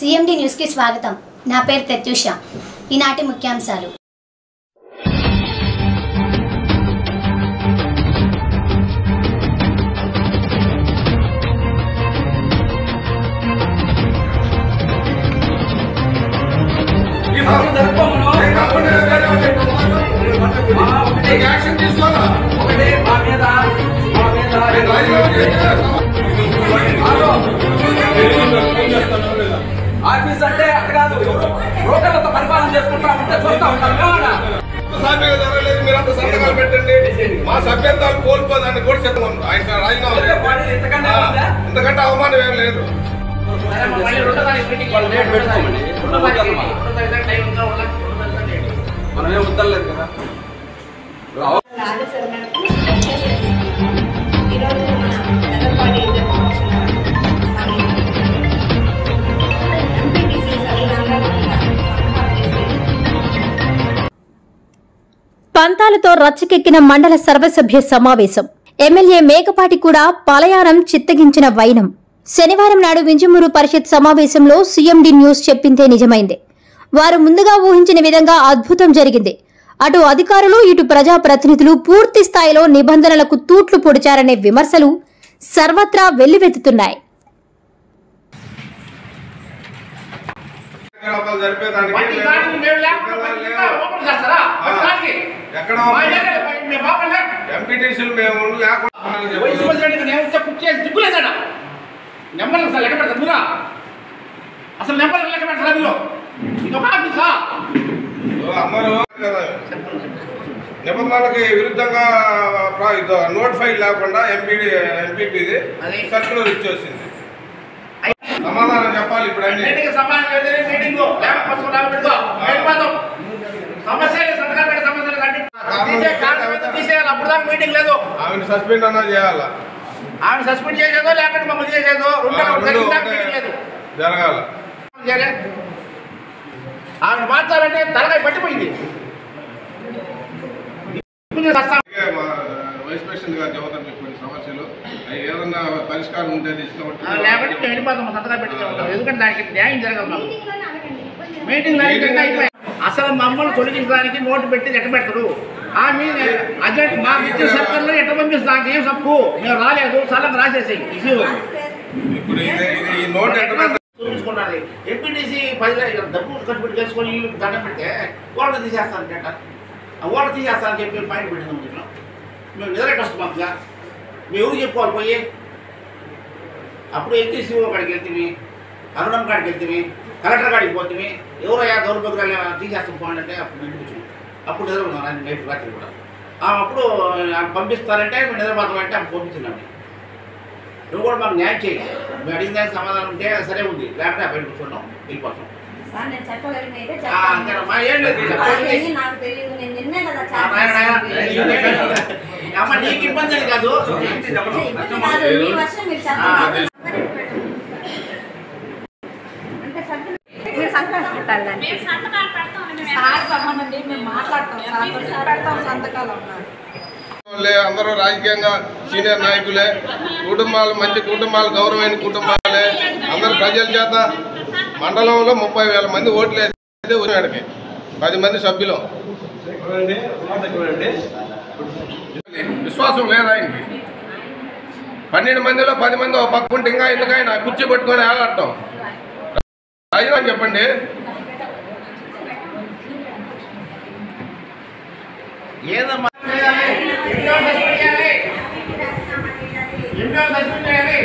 CMD న్యూస్కి స్వాగతం నా పేరు ప్రత్యూష ఈనాటి ముఖ్యాంశాలు ఈ సభ జరుపుకోమను. ఆ, ఒకటి యాక్షన్ తీసుకోవాలా? ఒకటి మా మీద మా మీద హలో. ఆఫీస్ అంటే అట్ట కాదు రోడ్లతో పరిపాలన చేసుకుంటా ఉంటే చూస్తా ఉంటాం ఏమన్నా? సాధ్యంగా జరగలేదు మీరంతా సంతకాలు పెట్టండి మా సభ్యత్వాలు కోల్పోదాన్ని కూడా చెప్తాం ఆయన సార్ రాజీనామా అయితే పని ఇంతకన్నా ఆ, ఉందా? ఇంతకంటే అవమానం ఏం లేదు సరే, మళ్ళీ రెండో తారీఖు మీటింగ్ వాళ్ళు డేట్ పెడతామండి. రెండో తారీఖు రెండో తారీఖు దాకా టైం ఉందా? వాళ్ళకి రెండో తారీఖు దాకా డేట్. మనం ఏం వద్దలేదు కదా ఆదేశాల మేరకు ఈరోజు మన పెద్దపాటి జన్మదిన ఎంపీటీసీ సభ్యులందరూ కూడా సంతకాలు చేసి పంతాలతో రచ్చకెక్కిన మండల సర్వసభ్య సమావేశం ఎమ్మెల్యే మేకపాటి కూడా పలయానం చిత్తగించిన వైనం శనివారం నాడు వింజమూరు పరిషత్ సమావేశంలో సీఎండి న్యూస్ చెప్పిందే నిజమైంది వారు ముందుగా ఊహించిన విధంగా అద్భుతం జరిగింది అటు అధికారులు ఇటు ప్రజాప్రతినిధులు పూర్తి స్థాయిలో నిబంధనలకు తూట్లు పొడిచారనే విమర్శలు సర్వత్రా వెల్లువెత్తుతున్నాయి కార్యకలాపాలు జరిపేదానికి వంటి లేదు. దానికి మేము లేకుండా లేదు. పత్రిక ఓపెన్ చేస్తారా? వంటి దానికి. ఎక్కడ మా ఏరియాలో పై- మేము బాగుండే. ఎంపీటీసీలు మేము లేకుండా వయసు వచ్చినట్టుగా నేను వచ్చే కుర్చీ వేసి దిక్కులేదట. నెంబర్లు అసలు లెక్క పెడతారు మీరా? అసలు నెంబర్లు లెక్క పెడతారా మీరు? ఇది ఒక ఆఫీసా? అమ్మరు కదా. నిబంధనలకి విరుద్ధంగా ప్రా- ఇది నోట్ ఫైల్ లేకుండా ఎంపీ ఎంపీపీది అది. సర్కులర్ ఇచ్చేసింది సమాధానం చెప్పాలి ఇప్పుడు అన్ని మీటింగ్ సమాధానం లేదని మీటింగు. లేకపోతే పసుపు రావి పెట్టుకో. వెళ్ళిపోతాం. సమస్య లేదు, సంతకాలు పెట్టే సమస్య లేదు. అంటే తీసే కారణం ఏంటో తీసేయాలి. అప్పుడు దాకా మీటింగ్ లేదు ఆమెను సస్పెండ్ అన్నా చేయాలా ఆమె సస్పెండ్ చేసేదో లేకపోతే మమ్మల్ని చేసేదో రెండు ఆ, రెండు జరిగిన ఒకటే మీటింగ్ లేదు జరగాల సరే. ఆమె మార్చాలంటే తలకాయ పట్టిపోయింది ఇప్పుడు కష్టం. అందుకే మా వైస్ ప్రెసిడెంట్ గారు చెబుతారు కొన్ని సమస్యలు అవి ఏదన్నా పరిష్కారం ఉంటే ఆ, తీసుకుంటే లేకపోతే మేము వెళ్ళిపోతాం సంతకాలు పెట్టి ఉంటాం ఎందుకంటే దానికి న్యాయం జరగదు మాకు మీటింగ్ అయిపోయింది అయిపోయింది. అసలు మమ్మల్ని తొలగించడానికి నోటు పెట్టి ఎట్ట పెడతారు ఆ మీద అజెంట్ మాకు ఇచ్చిన సర్కల్లో ఎట్ట పంపిస్తుంది నాకు ఏం తప్పు మేము రాలేదు సలం రాసేసాయి ఇష్యూ ఇప్పుడు ఇది ఇది ఈ నోట్ ఎట్ట పెట్టాలి? చూపించుకున్నది ఎంపీటీసీ పది లక్షలు డబ్బు ఖర్చు పెట్టి చేసుకొని వీళ్ళు దండం పెడితే ఓటర్ తీసేస్తాను కేట ఆ ఓటర్ తీసేస్తానని చెప్పి పాయింట్ పెట్టింది దీంట్లో మేము నిద్రకి వస్తాం మాకుగా మేము ఎవరు చెప్పుకోవాలి పోయి అప్పుడు ఎల్టీసీ కాడికి వెళ్తుంది అరుణం కాడికి వెళ్తుంది కలెక్టర్ కాడికి పోతుంది ఎవరయ్యా దౌర్భగ్యాలు తీసేస్తాం పోండి అంటే అప్పుడు నిండిపించింది అప్పుడు నిద్రపోతున్నాం రాత్రి నైట్ రాత్రి కూడా ఆమె అప్పుడు ఆమె పంపిస్తారంటే మేము నిద్రపోతామంటే ఆమె పంపించిందండి నువ్వు కూడా మాకు న్యాయం చేయి మేము అడిగిన దానికి సమాధానం ఉంటే సరే ఉంది లేకపోతే బయట కూర్చున్నాం వెళ్ళిపోతాం సార్ నేను చెప్పగలిగినైతే ఆ, అంతేనా? మా ఏం లేదు చెప్పండి. చెప్పాలి నాకు తెలియదు నేను నిన్నే కదా ఆ, నాయన, నాయన, చేసింది. అమ్మ నీకు ఇబ్బంది అని కాదు ఇబ్బంది కాదు మీ వర్షం మీరు చెప్పండి అంటే సంతకం మీరు సంతకం పెట్టాలి దానికి సార్ రమ్మనండి మేము మాట్లాడతాం సార్ పెడతాం సంతకాలు ఉన్నారు వాళ్ళే అందరూ రాజకీయంగా సీనియర్ నాయకులే కుటుంబాలు మంచి కుటుంబాలు గౌరవమైన కుటుంబాలే అందరు ప్రజల చేత మండలంలో ముప్పై వేల మంది ఓట్లు వేస్తే వచ్చాడికి పది మంది సభ్యులు విశ్వాసం లేదా ఆయనకి పన్నెండు మందిలో పది మంది ఒక పక్క ఉంటే ఇంకా ఎందుకు ఆయన కుర్చీ పట్టుకొని ఆడటం రాజీనామా చెప్పండి ఏదమ్మా చేయాలి? ఎన్నో సస్పెండ్ చేయాలి? ఎన్నో సస్పెండ్ చేయాలి?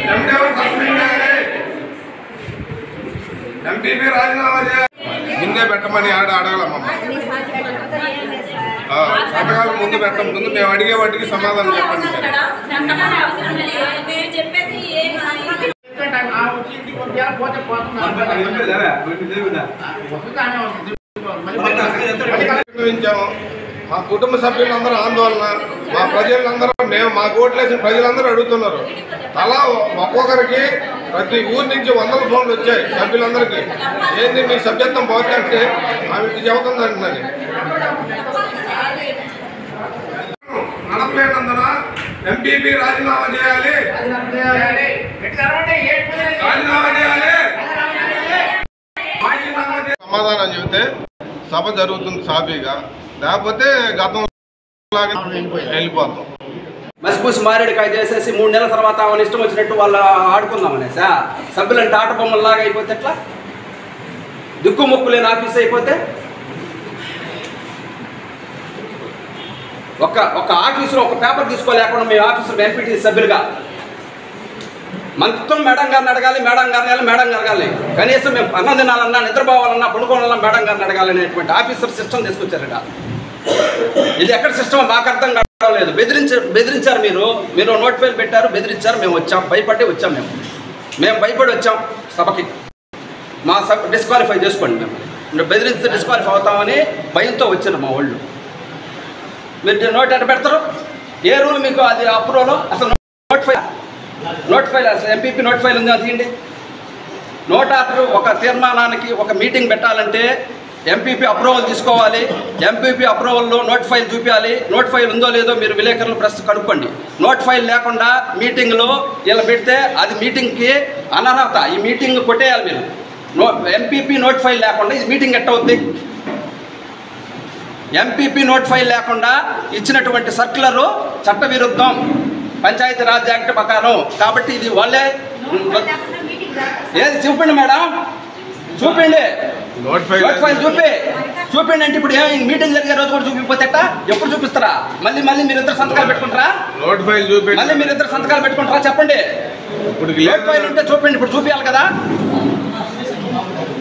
ఎంపీపీ రాజీనామా చేయాలి ముందే పెట్టమని ఆడ అడగలమ్మ మీ సంతకం చేయండి సార్ ఆ, సంతకాలు ముందు పెట్టం ముందు మేము అడిగే వాటికి సమాధానం చెప్పండి మేము చెప్పేది ఏం ఎందుకంటే ఆ వచ్చి ఇంటికి పంపించాలి, పోతే పోతుంది. వస్తుంది, ఆమె వస్తుంది. మళ్ళీ మళ్ళీ అనుభవించాము మా కుటుంబ సభ్యులందరూ ఆందోళన మా ప్రజలందరూ మేము మా ఓట్లేసిన ప్రజలందరూ అడుగుతున్నారు అలా ఒక్కొక్కరికి ప్రతి ఊరి నుంచి వందల ఫోన్లు వచ్చాయి సభ్యులందరికీ ఏంది మీ సభ్యత్వం పోతుంటే ఆమె ఇది చెబుతుందంటున్నది నడపలేనందున ఎంపీపీ రాజీనామా చేయాలి రాజీనామా చేయాలి. గట్టిగా అరవండి, ఏంటి? రాజీనామా చేయాలి రాజీనామా చేయాలి. సమాధానం చెబితే సభ జరుగుతుంది సాఫీగా లేకపోతే గతంలో లాగా వెళ్ళిపోతాం మసిపూసి మారేడుకాయ చేసేసి మూడు నెలల తర్వాత వాళ్ళ ఇష్టం వచ్చినట్టు వాళ్ళు ఆడుకుందాం అనేసా సభ్యులంటే ఆట బొమ్మలాగా అయిపోతే ఎట్లా దిక్కు మొక్కు లేని ఆఫీస్ అయిపోతే ఒక ఒక ఆఫీసులో ఒక పేపర్ తీసుకోలేకుండా మీ ఆఫీసులో ఎంపీటీ సభ్యులుగా మొత్తం మేడం గారిని అడగాలి మేడం గారిని అడగాలి మేడం గారిని అడగాలి కనీసం మేము అన్నం తినాలన్నా నిద్రపోవాలన్నా పడుకోవాలన్నా మేడం గారిని అడగాలి అనేటువంటి ఆఫీసర్ సిస్టమ్ తీసుకొచ్చారట ఇది ఎక్కడ సిస్టమ్ మాకు అర్థం కావలేదు బెదిరించ బెదిరించారు మీరు మీరు నోట్ ఫైల్ పెట్టారు బెదిరించారు మేము వచ్చాం భయపడి వచ్చాం మేము మేము భయపడి వచ్చాం సభకి మా సభ డిస్క్వాలిఫై చేసుకోండి మేము మీరు బెదిరిస్తే డిస్క్వాలిఫై అవుతామని భయంతో వచ్చారు మా వాళ్ళు మీరు నోట్ ఎట్ట పెడతారు ఏ రూల్ మీకు అది అప్రూవల్ అసలు నోట్ ఫైల్ నోట్ ఫైల్ అసలు ఎంపీపీ నోట్ ఫైల్ ఉందా తీయండి నోట్ ఆర్డర్ ఒక తీర్మానానికి ఒక మీటింగ్ పెట్టాలంటే ఎంపీపీ అప్రూవల్ తీసుకోవాలి ఎంపీపీ అప్రూవల్లో నోట్ ఫైల్ చూపించాలి నోట్ ఫైల్ ఉందో లేదో మీరు విలేకరులు ప్రెస్ కనుక్కోండి నోట్ ఫైల్ లేకుండా మీటింగ్లో ఇలా పెడితే అది మీటింగ్కి అనర్హత ఈ మీటింగ్ కొట్టేయాలి మీరు నో ఎంపీపీ నోట్ ఫైల్ లేకుండా ఈ మీటింగ్ ఎట్ట అవుద్ది ఎంపీపీ నోట్ ఫైల్ లేకుండా ఇచ్చినటువంటి సర్క్యులరు చట్టవిరుద్ధం పంచాయతీ రాజ్ యాక్ట్ ప్రకారం కాబట్టి ఇది వాళ్ళే ఏది చూపండి మేడం చూపండి నోట్ ఫైల్ నోట్ ఫైల్ చూపి చూపండి అంటే ఇప్పుడు ఏం మీటింగ్ జరిగే రోజు కూడా చూపిపోతే ఎట్టా? ఎప్పుడు చూపిస్తారా మళ్ళీ మళ్ళీ మీరు ఇద్దరు సంతకాలు పెట్టుకుంటారా నోట్ ఫైల్ చూపెట్టి మళ్ళీ మీరు ఇద్దరు సంతకాలు పెట్టుకుంటారా చెప్పండి ఇప్పుడు నోట్ ఫైల్ ఉంటే చూపండి ఇప్పుడు చూపించాలి కదా